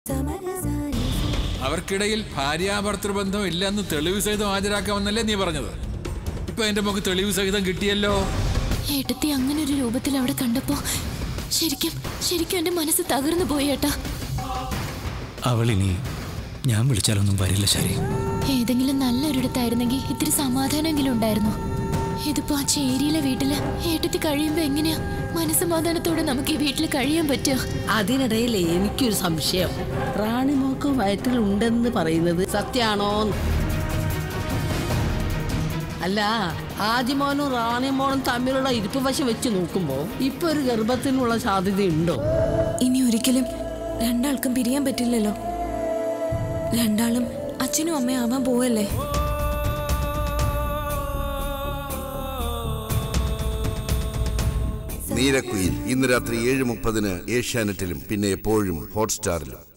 അവർക്കിടയിൽ ഭാര്യാഭർത്തൃബന്ധം ഇല്ലെന്ന് തെളിവ് സഹിതം ഹാജരാക്കാമെന്നല്ലേ നീ പറഞ്ഞത് ഇപ്പൊ എന്റെ മുഖത്ത് തെളിവ് സഹിതം കിട്ടിയല്ലോ ഏട്ടത്തി അങ്ങനെ ഒരു രൂപത്തിൽ അവിടെ കണ്ടപ്പോ ശരിക്കും ശരിക്കും എന്റെ മനസ്സ് തകർന്നു പോയി ഏട്ടാ അവളിനി ഞാൻ വിളിച്ചാലൊന്നും വരില്ല ശരി ഏതെങ്കിലും നല്ലൊരിടത്തായിരുന്നെങ്കിൽ ഇത്തിരി സമാധാനമെങ്കിലും ഉണ്ടായിരുന്നു ഇതിപ്പോ ആ ചേരിയിലെ വീട്ടില് ഏട്ടത്തി കഴിയുമ്പോ എങ്ങനെയാ മനസ്സമാധാനത്തോടെ നമുക്ക് ഈ വീട്ടിൽ കഴിയാൻ പറ്റുക അതിനിടയിൽ എനിക്കൊരു സംശയം റാണിമോക്ക് വയറ്റിൽ ഉണ്ടെന്ന് പറയുന്നത് സത്യാണോ അല്ല ആദിമോനും റാണിമോനും തമ്മിലുള്ള ഇരിപ്പ് വശം വെച്ച് നോക്കുമ്പോ ഇപ്പൊ ഒരു ഗർഭത്തിനുള്ള സാധ്യതയുണ്ടോ ഇനി ഒരിക്കലും രണ്ടാൾക്കും പിരിയാൻ പറ്റില്ലല്ലോ രണ്ടാളും അച്ഛനും അമ്മയും ആവാൻ പോവല്ലേ നീരക്കുയിൽ ഇന്ന് രാത്രി ഏഴ് മുപ്പതിന് ഏഷ്യാനെറ്റിലും പിന്നെ എപ്പോഴും ഹോട്ട്സ്റ്റാറിലും